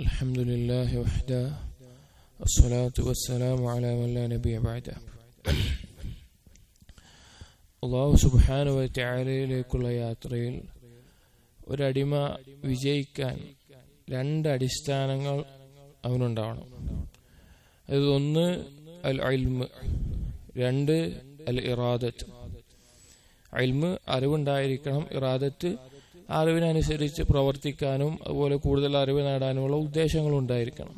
الحمد لله وحده والصلاة والسلام على من لا نبي بعده അള്ളാഹു സുബാനു ത്യാലയിലേക്കുള്ള യാത്രയിൽ ഒരടിമ വിജയിക്കാൻ രണ്ട് അടിസ്ഥാനങ്ങൾ അവനുണ്ടാവണം അത് ഒന്ന് അൽ അൽമ് രണ്ട് അൽ ഇറാദത്ത് അൽമ് അറിവുണ്ടായിരിക്കണം ഇറാദത്ത് അറിവിനനുസരിച്ച് പ്രവർത്തിക്കാനും അതുപോലെ കൂടുതൽ അറിവ് നേടാനുമുള്ള ഉദ്ദേശങ്ങൾ ഉണ്ടായിരിക്കണം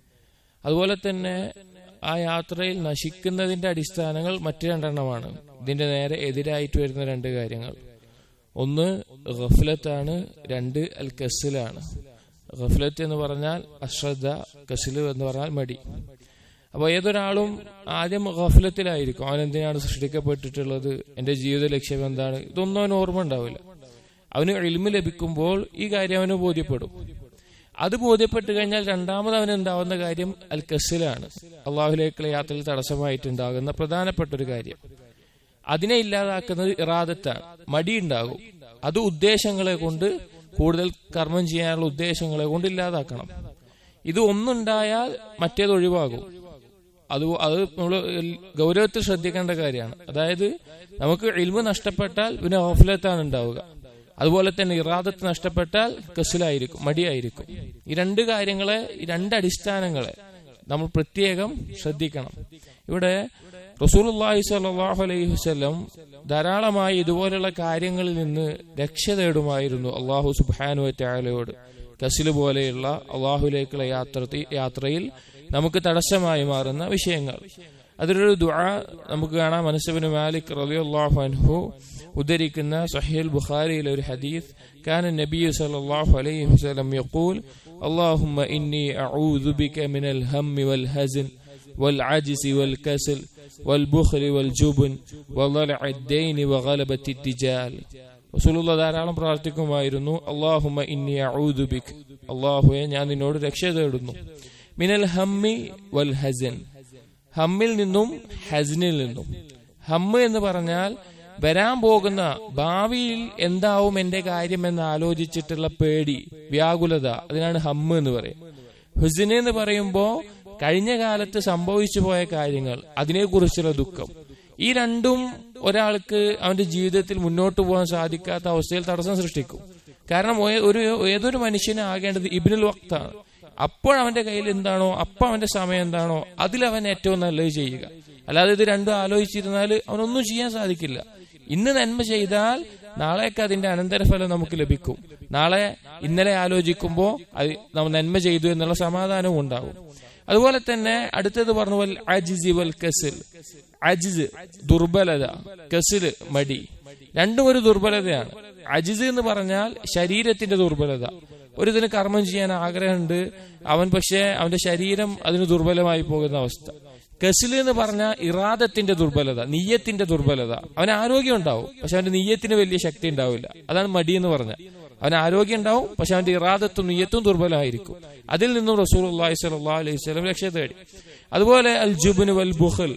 അതുപോലെ തന്നെ ആ യാത്രയിൽ നശിക്കുന്നതിന്റെ അടിസ്ഥാനങ്ങൾ മറ്റു രണ്ടെണ്ണമാണ് ഇതിന്റെ നേരെ എതിരായിട്ട് വരുന്ന രണ്ട് കാര്യങ്ങൾ ഒന്ന് ഗഫ്ലത്താണ് രണ്ട് അൽ കസിലാണ് ഗഫ്ലത്ത് എന്ന് പറഞ്ഞാൽ അശ്രദ്ധ കസില് എന്ന് പറഞ്ഞാൽ മടി അപ്പൊ ഏതൊരാളും ആദ്യം ഗഫലത്തിലായിരിക്കും അവൻ എന്തിനാണ് സൃഷ്ടിക്കപ്പെട്ടിട്ടുള്ളത് എന്റെ ജീവിത ലക്ഷ്യം എന്താണ് ഇതൊന്നും അവന് ഓർമ്മ ഉണ്ടാവില്ല അവന് എളിമ ലഭിക്കുമ്പോൾ ഈ കാര്യം അവന് ബോധ്യപ്പെടും അത് ബോധ്യപ്പെട്ട് കഴിഞ്ഞാൽ രണ്ടാമത് അവന് ഉണ്ടാവുന്ന കാര്യം അൽ കസിലാണ് അള്ളാഹുലേക്കുള്ള യാത്രയിൽ തടസ്സമായിട്ടുണ്ടാകുന്ന പ്രധാനപ്പെട്ട ഒരു കാര്യം അതിനെ ഇല്ലാതാക്കുന്നത് ഇറാദത്താണ് മടി ഉണ്ടാകും അത് ഉദ്ദേശങ്ങളെ കൊണ്ട് കൂടുതൽ കർമ്മം ചെയ്യാനുള്ള ഉദ്ദേശങ്ങളെ കൊണ്ട് ഇല്ലാതാക്കണം ഇത് ഒന്നുണ്ടായാൽ മറ്റേത് ഒഴിവാകും അത് അത് നമ്മൾ ഗൗരവത്തിൽ ശ്രദ്ധിക്കേണ്ട കാര്യമാണ് അതായത് നമുക്ക് ഇൽമ നഷ്ടപ്പെട്ടാൽ പിന്നെ ഓഫലത്താണ് ഉണ്ടാവുക അതുപോലെ തന്നെ ഇറാദത്ത് നഷ്ടപ്പെട്ടാൽ കസിലായിരിക്കും മടിയായിരിക്കും ഈ രണ്ട് കാര്യങ്ങളെ ഈ രണ്ട് അടിസ്ഥാനങ്ങളെ നമ്മൾ പ്രത്യേകം ശ്രദ്ധിക്കണം ഇവിടെ റസൂലുള്ളാഹി സ്വല്ലല്ലാഹു അലൈഹി വസല്ലം ധാരാളമായി ഇതുപോലുള്ള കാര്യങ്ങളിൽ നിന്ന് രക്ഷ തേടുമായിരുന്നു അള്ളാഹു സുബ്ഹാനു വതആലയോട് കസില് പോലെയുള്ള അള്ളാഹുലേക്കുള്ള യാത്ര യാത്രയിൽ നമുക്ക് തടസ്സമായി മാറുന്ന വിഷയങ്ങൾ അതിലൊരു ദുആ നമുക്ക് കാണാം മനസ്സബിന് മാലിക് റളിയല്ലാഹു അൻഹു ഉദ്ധരിക്കുന്ന സഹീൽ ബുഖാരിയിലെ ഒരു ഹദീസ് كان النبي صلى الله عليه وسلم يقول اللهم إني أعوذ بك من الهم والهزن والعجز والكسل والبخل والجبن وضلع الدين وغلبة الدجال റസൂലുള്ള ധാരാളം പ്രാർത്ഥിക്കുമായിരുന്നു അള്ളാഹുമ ഇന്നി അഊദു ബിക് അള്ളാഹുയെ ഞാൻ നിന്നോട് രക്ഷ തേടുന്നു മിനൽ ഹമ്മി വൽ ഹസൻ ഹമ്മിൽ നിന്നും ഹസ്നിൽ നിന്നും ഹമ്മ് എന്ന് പറഞ്ഞാൽ വരാൻ പോകുന്ന ഭാവിയിൽ എന്താവും എന്റെ കാര്യം എന്ന് ആലോചിച്ചിട്ടുള്ള പേടി വ്യാകുലത അതിനാണ് ഹമ്മ് എന്ന് പറയും ഹുസിന് എന്ന് പറയുമ്പോ കഴിഞ്ഞ കാലത്ത് സംഭവിച്ചു പോയ കാര്യങ്ങൾ അതിനെക്കുറിച്ചുള്ള ദുഃഖം ഈ രണ്ടും ഒരാൾക്ക് അവന്റെ ജീവിതത്തിൽ മുന്നോട്ട് പോകാൻ സാധിക്കാത്ത അവസ്ഥയിൽ തടസ്സം സൃഷ്ടിക്കും കാരണം ഒരു ഏതൊരു മനുഷ്യന് ആകേണ്ടത് ഇബിനുൽ വക്താണ് അപ്പോൾ അവന്റെ കയ്യിൽ എന്താണോ അപ്പൊ അവന്റെ സമയം എന്താണോ അതിൽ അവൻ ഏറ്റവും നല്ലത് ചെയ്യുക അല്ലാതെ ഇത് രണ്ടും ആലോചിച്ചിരുന്നാൽ അവനൊന്നും ചെയ്യാൻ സാധിക്കില്ല ഇന്ന് നന്മ ചെയ്താൽ നാളേക്ക് അതിന്റെ അനന്തരഫലം നമുക്ക് ലഭിക്കും നാളെ ഇന്നലെ ആലോചിക്കുമ്പോൾ അത് നമ്മൾ നന്മ ചെയ്തു എന്നുള്ള സമാധാനവും ഉണ്ടാവും അതുപോലെ തന്നെ അടുത്തത് പറഞ്ഞു വൽ അജിസി വൽ കസിൽ അജിസ് ദുർബലത കസില് മടി രണ്ടും ഒരു ദുർബലതയാണ് അജിസ് എന്ന് പറഞ്ഞാൽ ശരീരത്തിന്റെ ദുർബലത ഒരു ഇതിന് കർമ്മം ചെയ്യാൻ ആഗ്രഹമുണ്ട് അവൻ പക്ഷേ അവന്റെ ശരീരം അതിന് ദുർബലമായി പോകുന്ന അവസ്ഥ കസിൽ എന്ന് പറഞ്ഞ ഇറാദത്തിന്റെ ദുർബലത നീയത്തിന്റെ ദുർബലത അവന് ആരോഗ്യം ഉണ്ടാവും പക്ഷെ അവന്റെ നീയത്തിന് വലിയ ശക്തി ഉണ്ടാവില്ല അതാണ് മടി എന്ന് പറഞ്ഞ അവന് ആരോഗ്യം ഉണ്ടാവും പക്ഷെ അവന്റെ ഇറാദത്തും നീയത്തും ദുർബലമായിരിക്കും അതിൽ നിന്നും റസൂൽ അള്ളാഹി സ്വലാ അലൈഹി സ്വലം രക്ഷ തേടി അതുപോലെ അൽ ജുബിന് വൽ ബുഹൽ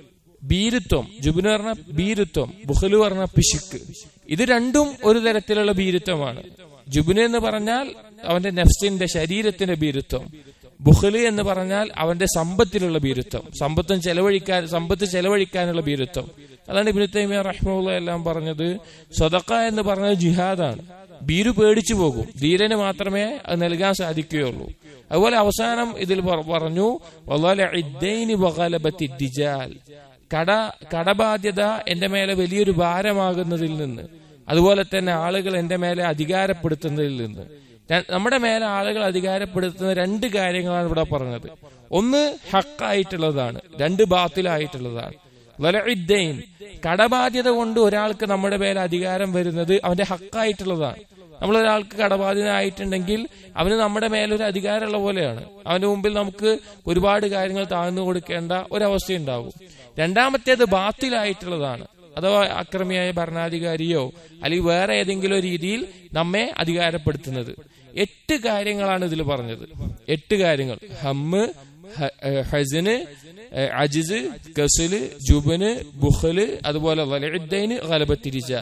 ബീരുത്വം ജുബിന് പറഞ്ഞ ബീരുത്വം ബുഹല് പറഞ്ഞ പിശുക്ക് ഇത് രണ്ടും ഒരു തരത്തിലുള്ള ബീരുത്വമാണ് ജുബിന് എന്ന് പറഞ്ഞാൽ അവന്റെ നെഫ്സിന്റെ ശരീരത്തിന്റെ ബീരുത്വം ബുഹല് എന്ന് പറഞ്ഞാൽ അവന്റെ സമ്പത്തിലുള്ള ബീരുത്വം സമ്പത്തും ചെലവഴിക്കാൻ സമ്പത്ത് ചെലവഴിക്കാനുള്ള ബീരുത്വം അതാണ് ഇബിന് തൈമിയ റഹ്മുള്ള എല്ലാം പറഞ്ഞത് സ്വതക്ക എന്ന് പറഞ്ഞത് ജിഹാദാണ് ബീരു പേടിച്ചു പോകും ധീരന് മാത്രമേ അത് നൽകാൻ സാധിക്കുകയുള്ളൂ അതുപോലെ അവസാനം ഇതിൽ പറഞ്ഞു കട കടബാധ്യത എന്റെ മേലെ വലിയൊരു ഭാരമാകുന്നതിൽ നിന്ന് അതുപോലെ തന്നെ ആളുകൾ എന്റെ മേലെ അധികാരപ്പെടുത്തുന്നതിൽ നിന്ന് നമ്മുടെ മേലെ ആളുകൾ അധികാരപ്പെടുത്തുന്ന രണ്ട് കാര്യങ്ങളാണ് ഇവിടെ പറഞ്ഞത് ഒന്ന് ഹക്കായിട്ടുള്ളതാണ് രണ്ട് ബാത്തിലായിട്ടുള്ളതാണ് വലഇദ്ദൈൻ കടബാധ്യത കൊണ്ട് ഒരാൾക്ക് നമ്മുടെ മേലെ അധികാരം വരുന്നത് അവന്റെ ഹക്കായിട്ടുള്ളതാണ് നമ്മൾ ഒരാൾക്ക് കടബാധ്യതനായിട്ടുണ്ടെങ്കിൽ അവന് നമ്മുടെ മേലൊരു അധികാരമുള്ള പോലെയാണ് അവന്റെ മുമ്പിൽ നമുക്ക് ഒരുപാട് കാര്യങ്ങൾ താഴ്ന്നു കൊടുക്കേണ്ട ഒരവസ്ഥ ഉണ്ടാവും രണ്ടാമത്തേത് ബാത്തിലായിട്ടുള്ളതാണ് അഥവാ അക്രമിയായ ഭരണാധികാരിയോ അല്ലെങ്കിൽ വേറെ ഏതെങ്കിലും രീതിയിൽ നമ്മെ അധികാരപ്പെടുത്തുന്നത് എട്ട് കാര്യങ്ങളാണ് ഇതിൽ പറഞ്ഞത് എട്ട് കാര്യങ്ങൾ ഹമ്മ് ഹസന് അജിസ് ഗസല് ജുബന് ബുഹല് അതുപോലെ വലഇദ്ദൈന് ഗലബത്തിരിച്ചാൽ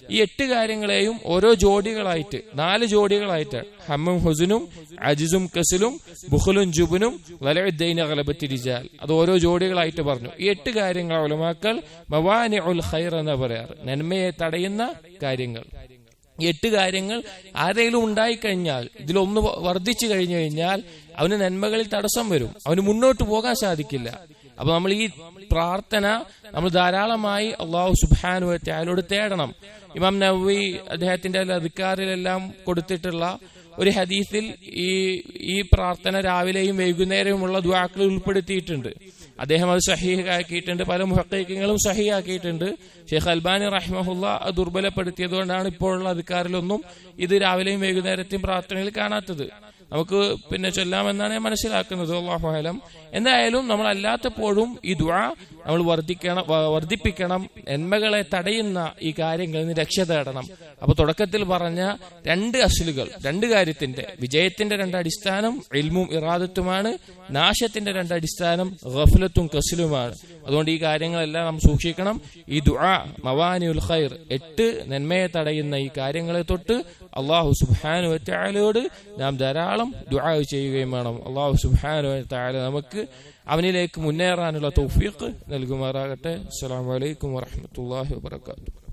ഈ എട്ട് കാര്യങ്ങളെയും ഓരോ ജോഡികളായിട്ട് നാല് ജോഡികളായിട്ട് ഹമ്മും ഹുസനും അജിസും കസിലും ബുഹലും ജുബനും വലയുദ്ദൈന ഗലബത്തി റിജാൽ അത് ഓരോ ജോഡികളായിട്ട് പറഞ്ഞു ഈ എട്ട് കാര്യങ്ങൾ ഉലമാക്കൾ മവാനി ഉൽ ഖൈർ എന്ന് പറയാറ് നന്മയെ തടയുന്ന കാര്യങ്ങൾ ഈ എട്ട് കാര്യങ്ങൾ ആരെങ്കിലും ഉണ്ടായിക്കഴിഞ്ഞാൽ ഇതിലൊന്ന് വർദ്ധിച്ചു കഴിഞ്ഞു കഴിഞ്ഞാൽ അവന് നന്മകളിൽ തടസ്സം വരും അവന് മുന്നോട്ട് പോകാൻ സാധിക്കില്ല അപ്പൊ നമ്മൾ ഈ പ്രാർത്ഥന നമ്മൾ ധാരാളമായി അള്ളാഹു സുബാനു ത്യാലോട് തേടണം ഇമാം നവി അദ്ദേഹത്തിന്റെ അധികാരിലെല്ലാം കൊടുത്തിട്ടുള്ള ഒരു ഹദീസിൽ ഈ ഈ പ്രാർത്ഥന രാവിലെയും വൈകുന്നേരവുമുള്ള ദ്വാക്കൾ ഉൾപ്പെടുത്തിയിട്ടുണ്ട് അദ്ദേഹം അത് സഹിയാക്കിയിട്ടുണ്ട് പല മുഹക്കൈക്കങ്ങളും സഹിയാക്കിയിട്ടുണ്ട് ഷെയ്ഖ് അൽബാനി റഹ്മഹുല്ല അത് ദുർബലപ്പെടുത്തിയതുകൊണ്ടാണ് ഇപ്പോഴുള്ള അധികാരിലൊന്നും ഇത് രാവിലെയും വൈകുന്നേരത്തെയും പ്രാർത്ഥനയിൽ കാണാത്തത് നമുക്ക് പിന്നെ ചൊല്ലാമെന്നാണ് ഞാൻ മനസ്സിലാക്കുന്നത് അള്ളാഹുലം എന്തായാലും നമ്മൾ അല്ലാത്തപ്പോഴും ഈ ദുആ നമ്മൾ വർദ്ധിക്കണം വ- വർദ്ധിപ്പിക്കണം നന്മകളെ തടയുന്ന ഈ കാര്യങ്ങളിൽ നിന്ന് രക്ഷ തേടണം അപ്പൊ തുടക്കത്തിൽ പറഞ്ഞ രണ്ട് അസുലുകൾ രണ്ട് കാര്യത്തിന്റെ വിജയത്തിന്റെ രണ്ട് അടിസ്ഥാനം ഇൽമും ഇറാദത്തുമാണ് നാശത്തിന്റെ രണ്ട് അടിസ്ഥാനം ഗഫലത്തും കസിലുമാണ് അതുകൊണ്ട് ഈ കാര്യങ്ങളെല്ലാം നാം സൂക്ഷിക്കണം ഈ ദുആ മവാനിയുൽ ഖൈർ എട്ട് നന്മയെ തടയുന്ന ഈ കാര്യങ്ങളെ തൊട്ട് അള്ളാഹു സുബ്ഹാനു വത്തആലയോട് നാം ധാരാളം ദുആ ചെയ്യുകയും വേണം അള്ളാഹു സുബ്ഹാനു വത്തആല നമുക്ക് അവനിലേക്ക് മുന്നേറാനുള്ള തൗഫീഖ് നൽകുമാറാകട്ടെ അസ്സലാമു അലൈക്കും വറഹ്മത്തുള്ളാഹി വബറകാതുഹു